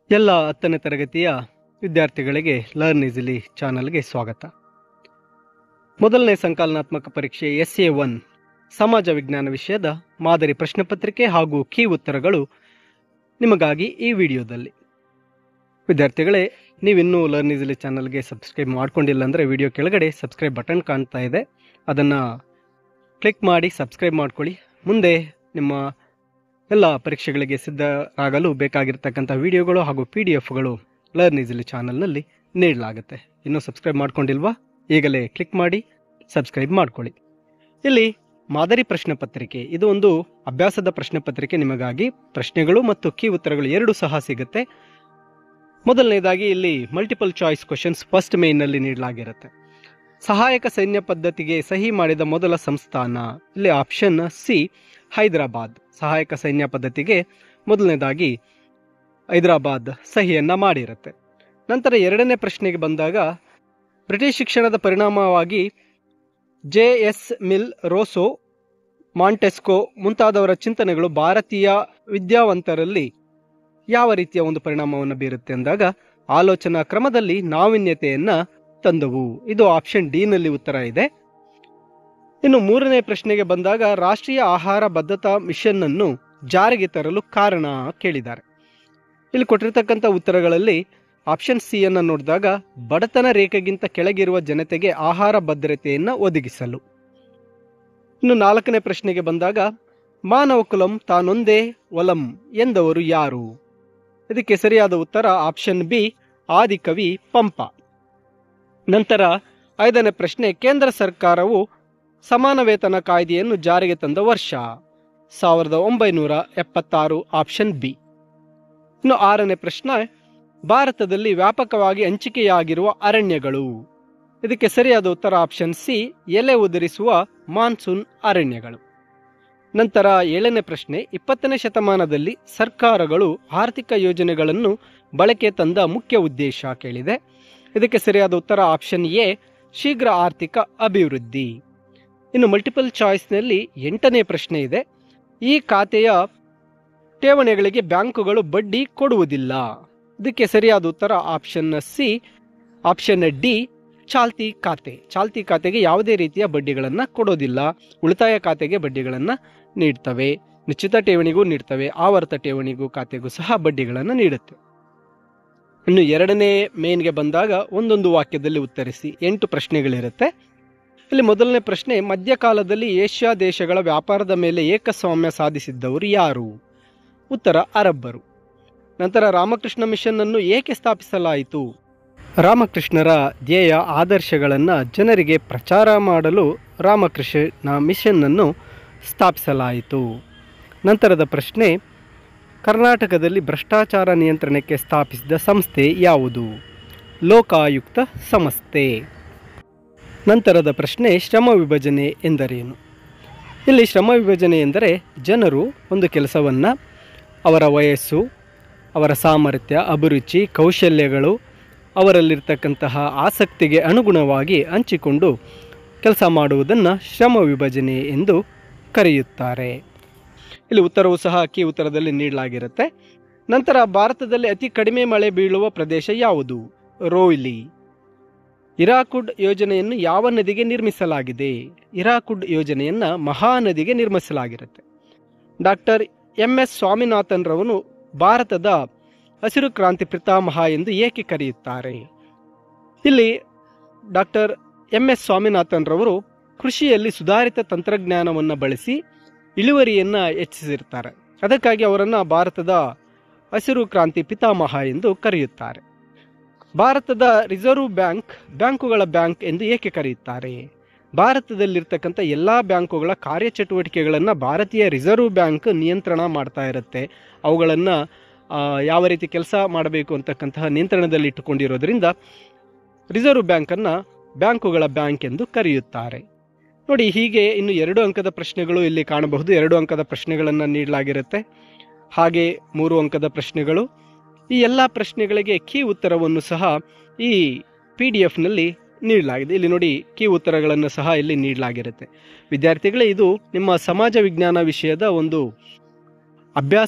ಎಲ್ಲ ಹತ್ತನೇ ತರಗತಿಯ ವಿದ್ಯಾರ್ಥಿಗಳಿಗೆ ಲರ್ನ್ ಈಸಿಲಿ ಚಾನಲ್ಗೆ ಸ್ವಾಗತ ಮೊದಲನೇ ಸಂಕಲನಾತ್ಮಕ ಪರೀಕ್ಷೆ ಎಸ್ ಎ ಒನ್ ಸಮಾಜ ವಿಜ್ಞಾನ ವಿಷಯದ ಮಾದರಿ ಪ್ರಶ್ನೆ ಪತ್ರಿಕೆ ಹಾಗೂ ಕೀ ಉತ್ತರಗಳು ನಿಮಗಾಗಿ ಈ ವಿಡಿಯೋದಲ್ಲಿ ವಿದ್ಯಾರ್ಥಿಗಳೇ ನೀವಿನ್ನೂ ಲರ್ನ್ ಈಸಿಲಿ ಚಾನಲ್ಗೆ ಸಬ್ಸ್ಕ್ರೈಬ್ ಮಾಡ್ಕೊಂಡಿಲ್ಲ ಅಂದರೆ ವಿಡಿಯೋ ಕೆಳಗಡೆ ಸಬ್ಸ್ಕ್ರೈಬ್ ಬಟನ್ ಕಾಣ್ತಾ ಇದೆ ಅದನ್ನು ಕ್ಲಿಕ್ ಮಾಡಿ ಸಬ್ಸ್ಕ್ರೈಬ್ ಮಾಡ್ಕೊಳ್ಳಿ ಮುಂದೆ ನಿಮ್ಮ ಎಲ್ಲ ಪರೀಕ್ಷೆಗಳಿಗೆ ಸಿದ್ಧರಾಗಲು ಬೇಕಾಗಿರ್ತಕ್ಕಂಥ ವಿಡಿಯೋಗಳು ಹಾಗೂ ಪಿ ಡಿ ಎಫ್ಗಳು ಲರ್ನ್ ಈಸಿಲಿ ಚಾನಲ್ನಲ್ಲಿ ನೀಡಲಾಗುತ್ತೆ ಇನ್ನೂ ಸಬ್ಸ್ಕ್ರೈಬ್ ಮಾಡ್ಕೊಂಡಿಲ್ವಾ ಈಗಲೇ ಕ್ಲಿಕ್ ಮಾಡಿ ಸಬ್ಸ್ಕ್ರೈಬ್ ಮಾಡ್ಕೊಳ್ಳಿ ಇಲ್ಲಿ ಮಾದರಿ ಪ್ರಶ್ನೆ ಪತ್ರಿಕೆ ಇದು ಒಂದು ಅಭ್ಯಾಸದ ಪ್ರಶ್ನೆ ಪತ್ರಿಕೆ ನಿಮಗಾಗಿ ಪ್ರಶ್ನೆಗಳು ಮತ್ತು ಕೀ ಉತ್ತರಗಳು ಎರಡೂ ಸಹ ಸಿಗುತ್ತೆ ಮೊದಲನೇದಾಗಿ ಇಲ್ಲಿ ಮಲ್ಟಿಪಲ್ ಚಾಯ್ಸ್ ಕ್ವಶನ್ಸ್ ಫಸ್ಟ್ ಮೇನ್ನಲ್ಲಿ ನೀಡಲಾಗಿರುತ್ತೆ ಸಹಾಯಕ ಸೈನ್ಯ ಪದ್ಧತಿಗೆ ಸಹಿ ಮಾಡಿದ ಮೊದಲ ಸಂಸ್ಥಾನ ಇಲ್ಲಿ ಆಪ್ಷನ್ ಸಿ ಹೈದರಾಬಾದ್ ಸಹಾಯಕ ಸೈನ್ಯ ಪದ್ಧತಿಗೆ ಮೊದಲನೇದಾಗಿ ಹೈದರಾಬಾದ್ ಸಹಿಯನ್ನ ಮಾಡಿರುತ್ತೆ ನಂತರ ಎರಡನೇ ಪ್ರಶ್ನೆಗೆ ಬಂದಾಗ ಬ್ರಿಟಿಷ್ ಶಿಕ್ಷಣದ ಪರಿಣಾಮವಾಗಿ J S Mill Rousseau Montesquieu ಮುಂತಾದವರ ಚಿಂತನೆಗಳು ಭಾರತೀಯ ವಿದ್ಯಾವಂತರಲ್ಲಿ ಯಾವ ರೀತಿಯ ಒಂದು ಪರಿಣಾಮವನ್ನು ಬೀರುತ್ತೆ ಅಂದಾಗ ಆಲೋಚನಾ ಕ್ರಮದಲ್ಲಿ ನಾವೀನ್ಯತೆಯನ್ನ ತಂದವು ಇದು ಆಪ್ಷನ್ ಡಿ ನಲ್ಲಿ ಉತ್ತರ ಇದೆ ಇನ್ನು ಮೂರನೇ ಪ್ರಶ್ನೆಗೆ ಬಂದಾಗ ರಾಷ್ಟ್ರೀಯ ಆಹಾರ ಭದ್ರತಾ ಮಿಷನ್ ಅನ್ನು ಜಾರಿಗೆ ತರಲು ಕಾರಣ ಕೇಳಿದ್ದಾರೆ ಇಲ್ಲಿ ಕೊಟ್ಟಿರ್ತಕ್ಕಂಥ ಉತ್ತರಗಳಲ್ಲಿ ಆಪ್ಷನ್ ಸಿ ಅನ್ನು ನೋಡಿದಾಗ ಬಡತನ ರೇಖೆಗಿಂತ ಕೆಳಗಿರುವ ಜನತೆಗೆ ಆಹಾರ ಭದ್ರತೆಯನ್ನು ಒದಗಿಸಲು ಇನ್ನು ನಾಲ್ಕನೇ ಪ್ರಶ್ನೆಗೆ ಬಂದಾಗ ಮಾನವ ಕುಲಂ ತಾನೊಂದೇ ಒಲಂ ಎಂದವರು ಯಾರು ಇದಕ್ಕೆ ಸರಿಯಾದ ಉತ್ತರ ಆಪ್ಷನ್ ಬಿ ಆದಿಕವಿ ಪಂಪ ನಂತರ ಐದನೇ ಪ್ರಶ್ನೆ ಕೇಂದ್ರ ಸರ್ಕಾರವು ಸಮಾನ ವೇತನ ಕಾಯ್ದೆಯನ್ನು ಜಾರಿಗೆ ತಂದ ವರ್ಷ ಸಾವಿರದ ಒಂಬೈನೂರ ಎಪ್ಪತ್ತಾರು ಆಪ್ಷನ್ ಬಿ ಇನ್ನು ಆರನೇ ಪ್ರಶ್ನೆ ಭಾರತದಲ್ಲಿ ವ್ಯಾಪಕವಾಗಿ ಹಂಚಿಕೆಯಾಗಿರುವ ಅರಣ್ಯಗಳು ಇದಕ್ಕೆ ಸರಿಯಾದ ಉತ್ತರ ಆಪ್ಷನ್ ಸಿ ಎಲೆ ಉದುರಿಸುವ ಮಾನ್ಸೂನ್ ಅರಣ್ಯಗಳು ನಂತರ ಏಳನೇ ಪ್ರಶ್ನೆ ಇಪ್ಪತ್ತನೇ ಶತಮಾನದಲ್ಲಿ ಸರ್ಕಾರಗಳು ಆರ್ಥಿಕ ಯೋಜನೆಗಳನ್ನು ಬಳಕೆ ತಂದ ಮುಖ್ಯ ಉದ್ದೇಶ ಕೇಳಿದೆ ಇದಕ್ಕೆ ಸರಿಯಾದ ಉತ್ತರ ಆಪ್ಷನ್ ಎ ಶೀಘ್ರ ಆರ್ಥಿಕ ಅಭಿವೃದ್ಧಿ ಇನ್ನು ಮಲ್ಟಿಪಲ್ ಚಾಯ್ಸ್ನಲ್ಲಿ ಎಂಟನೇ ಪ್ರಶ್ನೆ ಇದೆ ಈ ಖಾತೆಯ ಠೇವಣಿಗಳಿಗೆ ಬ್ಯಾಂಕುಗಳು ಬಡ್ಡಿ ಕೊಡುವುದಿಲ್ಲ ಇದಕ್ಕೆ ಸರಿಯಾದ ಉತ್ತರ ಆಪ್ಷನ್ ಸಿ ಆಪ್ಷನ್ ಡಿ ಚಾಲ್ತಿ ಖಾತೆ ಚಾಲ್ತಿ ಖಾತೆಗೆ ಯಾವುದೇ ರೀತಿಯ ಬಡ್ಡಿಗಳನ್ನು ಕೊಡೋದಿಲ್ಲ ಉಳಿತಾಯ ಖಾತೆಗೆ ಬಡ್ಡಿಗಳನ್ನು ನೀಡ್ತವೆ ನಿಶ್ಚಿತ ಠೇವಣಿಗೂ ನೀಡ್ತವೆ ಆವರ್ತ ಠೇವಣಿಗೂ ಖಾತೆಗೂ ಸಹ ಬಡ್ಡಿಗಳನ್ನು ನೀಡುತ್ತೆ ಇನ್ನು ಎರಡನೇ ಮೇನ್ಗೆ ಬಂದಾಗ ಒಂದೊಂದು ವಾಕ್ಯದಲ್ಲಿ ಉತ್ತರಿಸಿ ಎಂಟು ಪ್ರಶ್ನೆಗಳಿರುತ್ತೆ ಇಲ್ಲಿ ಮೊದಲನೇ ಪ್ರಶ್ನೆ ಮಧ್ಯಕಾಲದಲ್ಲಿ ಏಷ್ಯಾ ದೇಶಗಳ ವ್ಯಾಪಾರದ ಮೇಲೆ ಏಕಸ್ವಾಮ್ಯ ಸಾಧಿಸಿದ್ದವರು ಯಾರು ಉತ್ತರ ಅರಬ್ಬರು ನಂತರ ರಾಮಕೃಷ್ಣ ಮಿಷನ್ ಅನ್ನು ಏಕೆ ಸ್ಥಾಪಿಸಲಾಯಿತು ರಾಮಕೃಷ್ಣರ ಧ್ಯೇಯ ಆದರ್ಶಗಳನ್ನು ಜನರಿಗೆ ಪ್ರಚಾರ ಮಾಡಲು ರಾಮಕೃಷ್ಣ ಮಿಷನ್ ಅನ್ನು ಸ್ಥಾಪಿಸಲಾಯಿತು ನಂತರದ ಪ್ರಶ್ನೆ ಕರ್ನಾಟಕದಲ್ಲಿ ಭ್ರಷ್ಟಾಚಾರ ನಿಯಂತ್ರಣಕ್ಕೆ ಸ್ಥಾಪಿಸಿದ ಸಂಸ್ಥೆ ಯಾವುದು ಲೋಕಾಯುಕ್ತ ಸಂಸ್ಥೆ ನಂತರದ ಪ್ರಶ್ನೆ ಶ್ರಮ ವಿಭಜನೆ ಎಂದರೇನು ಇಲ್ಲಿ ಶ್ರಮ ವಿಭಜನೆ ಎಂದರೆ ಜನರು ಒಂದು ಕೆಲಸವನ್ನು ಅವರ ವಯಸ್ಸು ಅವರ ಸಾಮರ್ಥ್ಯ ಅಭಿರುಚಿ ಕೌಶಲ್ಯಗಳು ಅವರಲ್ಲಿರ್ತಕ್ಕಂತಹ ಆಸಕ್ತಿಗೆ ಅನುಗುಣವಾಗಿ ಹಂಚಿಕೊಂಡು ಕೆಲಸ ಮಾಡುವುದನ್ನು ಶ್ರಮ ವಿಭಜನೆ ಎಂದು ಕರೆಯುತ್ತಾರೆ ಇಲ್ಲಿ ಉತ್ತರವು ಸಹ ಕೀ ಉತ್ತರದಲ್ಲಿ ನೀಡಲಾಗಿರುತ್ತೆ ನಂತರ ಭಾರತದಲ್ಲಿ ಅತಿ ಕಡಿಮೆ ಮಳೆ ಬೀಳುವ ಪ್ರದೇಶ ಯಾವುದು ರೋಯ್ಲಿ ಇರಾಕುಡ್ ಯೋಜನೆಯನ್ನು ಯಾವ ನದಿಗೆ ನಿರ್ಮಿಸಲಾಗಿದೆ ಇರಾಕುಡ್ ಯೋಜನೆಯನ್ನು ಮಹಾನದಿಗೆ ನಿರ್ಮಿಸಲಾಗಿರುತ್ತೆ ಡಾಕ್ಟರ್ ಎಂ ಎಸ್ ಸ್ವಾಮಿನಾಥನ್ರವನು ಭಾರತದ ಹಸಿರು ಕ್ರಾಂತಿ ಪಿತಾಮಹ ಎಂದು ಏಕೆ ಕರೆಯುತ್ತಾರೆ ಇಲ್ಲಿ ಡಾಕ್ಟರ್ ಎಂ ಎಸ್ ಸ್ವಾಮಿನಾಥನ್ರವರು ಕೃಷಿಯಲ್ಲಿ ಸುಧಾರಿತ ತಂತ್ರಜ್ಞಾನವನ್ನು ಬಳಸಿ ಇಳುವರಿಯನ್ನು ಹೆಚ್ಚಿಸಿರ್ತಾರೆ ಅದಕ್ಕಾಗಿ ಅವರನ್ನು ಭಾರತದ ಹಸಿರು ಕ್ರಾಂತಿ ಪಿತಾಮಹ ಎಂದು ಕರೆಯುತ್ತಾರೆ ಭಾರತದ ರಿಸರ್ವ್ ಬ್ಯಾಂಕ್ ಬ್ಯಾಂಕುಗಳ ಬ್ಯಾಂಕ್ ಎಂದು ಏಕೆ ಕರೆಯುತ್ತಾರೆ ಭಾರತದಲ್ಲಿರ್ತಕ್ಕಂಥ ಎಲ್ಲ ಬ್ಯಾಂಕುಗಳ ಕಾರ್ಯಚಟುವಟಿಕೆಗಳನ್ನು ಭಾರತೀಯ ರಿಸರ್ವ್ ಬ್ಯಾಂಕ್ ನಿಯಂತ್ರಣ ಮಾಡ್ತಾ ಇರುತ್ತೆ ಅವುಗಳನ್ನು ಯಾವ ರೀತಿ ಕೆಲಸ ಮಾಡಬೇಕು ಅಂತಕ್ಕಂತಹ ನಿಯಂತ್ರಣದಲ್ಲಿ ಇಟ್ಟುಕೊಂಡಿರೋದ್ರಿಂದ ರಿಸರ್ವ್ ಬ್ಯಾಂಕನ್ನು ಬ್ಯಾಂಕುಗಳ ಬ್ಯಾಂಕ್ ಎಂದು ಕರೆಯುತ್ತಾರೆ ನೋಡಿ ಹೀಗೆ ಇನ್ನು ಎರಡು ಅಂಕದ ಪ್ರಶ್ನೆಗಳು ಇಲ್ಲಿ ಕಾಣಬಹುದು ಎರಡು ಅಂಕದ ಪ್ರಶ್ನೆಗಳನ್ನು ನೀಡಲಾಗಿರುತ್ತೆ ಹಾಗೆ ಮೂರು ಅಂಕದ ಪ್ರಶ್ನೆಗಳು ಈ ಎಲ್ಲ ಪ್ರಶ್ನೆಗಳಿಗೆ ಕೀ ಉತ್ತರವನ್ನು ಸಹ ಈ ಪಿ ಡಿ ಎಫ್ನಲ್ಲಿ ನೀಡಲಾಗಿದೆ ಇಲ್ಲಿ ನೋಡಿ ಕೀ ಉತ್ತರಗಳನ್ನು ಸಹ ಇಲ್ಲಿ ನೀಡಲಾಗಿರುತ್ತೆ ವಿದ್ಯಾರ್ಥಿಗಳೇ ಇದು ನಿಮ್ಮ ಸಮಾಜ ವಿಜ್ಞಾನ ವಿಷಯದ ಒಂದು ಅಭ್ಯಾಸ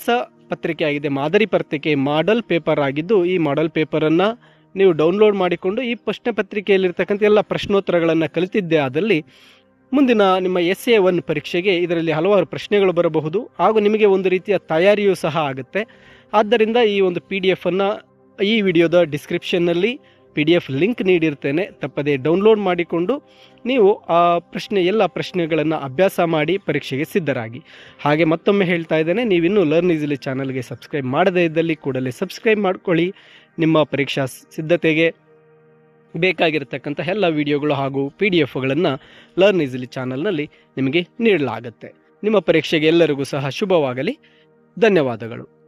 ಪತ್ರಿಕೆ ಆಗಿದೆ ಮಾದರಿ ಪತ್ರಿಕೆ ಮಾಡೆಲ್ ಪೇಪರ್ ಆಗಿದ್ದು ಈ ಮಾಡೆಲ್ ಪೇಪರನ್ನು ನೀವು ಡೌನ್ಲೋಡ್ ಮಾಡಿಕೊಂಡು ಈ ಪ್ರಶ್ನೆ ಪತ್ರಿಕೆಯಲ್ಲಿರ್ತಕ್ಕಂಥ ಎಲ್ಲ ಪ್ರಶ್ನೋತ್ತರಗಳನ್ನು ಕಲಿತಿದ್ದೇ ಆದಲ್ಲಿ ಮುಂದಿನ ನಿಮ್ಮ ಎಸ್ ಎ ಒನ್ ಪರೀಕ್ಷೆಗೆ ಇದರಲ್ಲಿ ಹಲವಾರು ಪ್ರಶ್ನೆಗಳು ಬರಬಹುದು ಹಾಗೂ ನಿಮಗೆ ಒಂದು ರೀತಿಯ ತಯಾರಿಯೂ ಸಹ ಆಗುತ್ತೆ ಆದ್ದರಿಂದ ಈ ಒಂದು ಪಿ ಡಿ ಎಫನ್ನು ಈ ವಿಡಿಯೋದ ಡಿಸ್ಕ್ರಿಪ್ಷನ್ನಲ್ಲಿ ಪಿ ಡಿ ಎಫ್ ಲಿಂಕ್ ನೀಡಿರ್ತೇನೆ ತಪ್ಪದೇ ಡೌನ್ಲೋಡ್ ಮಾಡಿಕೊಂಡು ನೀವು ಆ ಪ್ರಶ್ನೆ ಎಲ್ಲ ಪ್ರಶ್ನೆಗಳನ್ನು ಅಭ್ಯಾಸ ಮಾಡಿ ಪರೀಕ್ಷೆಗೆ ಸಿದ್ಧರಾಗಿ ಹಾಗೆ ಮತ್ತೊಮ್ಮೆ ಹೇಳ್ತಾ ಇದ್ದೇನೆ ನೀವಿನ್ನೂ ಲರ್ನ್ ಈಸಿಲಿ ಚಾನಲ್ಗೆ ಸಬ್ಸ್ಕ್ರೈಬ್ ಮಾಡದೇ ಇದ್ದಲ್ಲಿ ಕೂಡಲೇ ಸಬ್ಸ್ಕ್ರೈಬ್ ಮಾಡ್ಕೊಳ್ಳಿ ನಿಮ್ಮ ಪರೀಕ್ಷಾ ಸಿದ್ಧತೆಗೆ ಬೇಕಾಗಿರತಕ್ಕಂಥ ಎಲ್ಲ ವಿಡಿಯೋಗಳು ಹಾಗೂ ಪಿ ಡಿ ಎಫ್ಗಳನ್ನು ಲರ್ನ್ ಈಸಿಲಿ ಚಾನಲ್ನಲ್ಲಿ ನಿಮಗೆ ನೀಡಲಾಗುತ್ತೆ ನಿಮ್ಮ ಪರೀಕ್ಷೆಗೆ ಎಲ್ಲರಿಗೂ ಸಹ ಶುಭವಾಗಲಿ ಧನ್ಯವಾದಗಳು